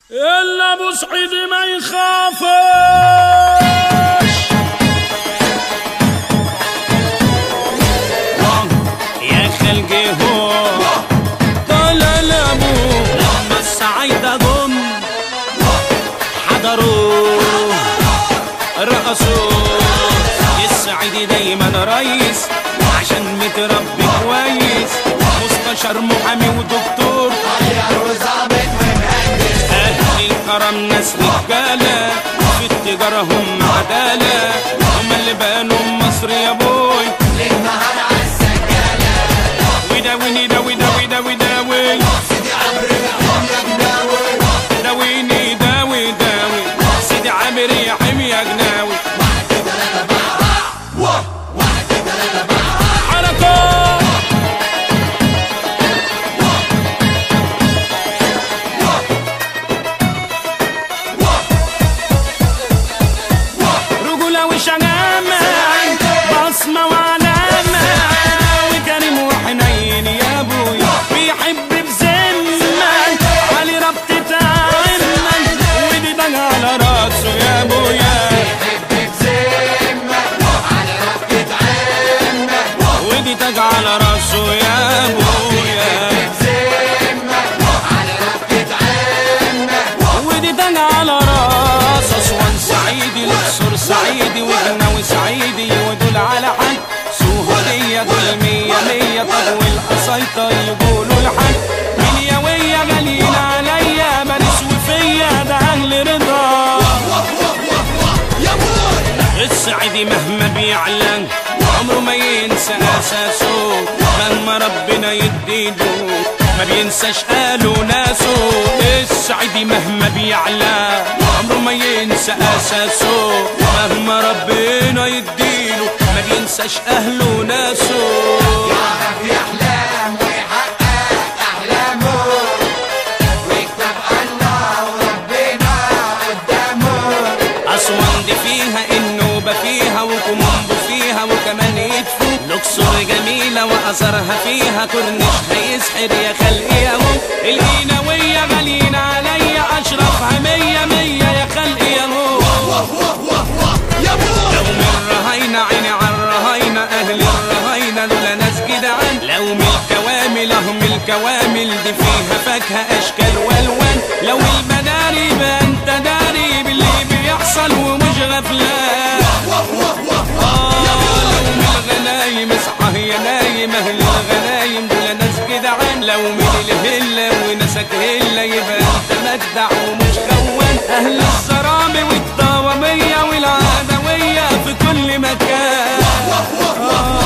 الا ابو سعيد ما يخافش يا خلقي هو طال الابو لما السعيدة ضم حضروا رقصوا السعيد دايما رئيس عشان متربي كويس مستشار محامي ودكتور أهل الكرم ناس رجالة في التجارة هم عدالة هم اللي بانوا مصر يا بوي وداويني داوي داوي داوي داوي داويني داوي داوي سيدي عامر يا حمي يا جناوي حركات رجولة وشجامة بصمة وعلامة وكريم وحنين يا ابوي بيحب بذمة علي ربطة عمك ودي بقى على راسه يا ابويا ودي تاج على راسه يا ابويا ودي تاج على راس اسوان سعيدي الاقصر سعيدي وجناوي سعيدي ودول على حد سوهدية دول مية مية طب والقصايطة يقولوا الحد من يوية غاليين عليا باريس وفيا ده اهل رضا السعيدي مهما بيعلن عمره ما ينسى اساسه مهما ربنا يديله ما بينساش قاله ناسه السعيدي مهما بيعلى عمره ما ينسى اساسه مهما ربنا يديله ما بينساش اهله وناسه يحلم ويحقق أحلامه ويكتب الله وربنا قدامه أسوان دي فيها النوبة فيها وكومومبو فيها وكمان يدفو الأقصر جميلة وأثرها فيها كورنيش هيسحر يا خلقي يا مو القيناوية غاليين عليا أشرفها مية مية يا خلقي يا مو لو من الرهاينة عيني على الرهاينة أهل الرهاينة دول ناس جدعان لو من الكوامل أهم الكوامل دي فيها فاكهة أشكال وألوان لو البداري بقى أنت داري باللي بيحصل ومش غفلان آه لو من الغنايم اصحى يا نايم أهل الغنايم دول ناس جدعان لو من الهلة وناسك هلة يبقى أنت مجدع ومش خوان أهل الصرامي والطوامية والعدوية في كل مكان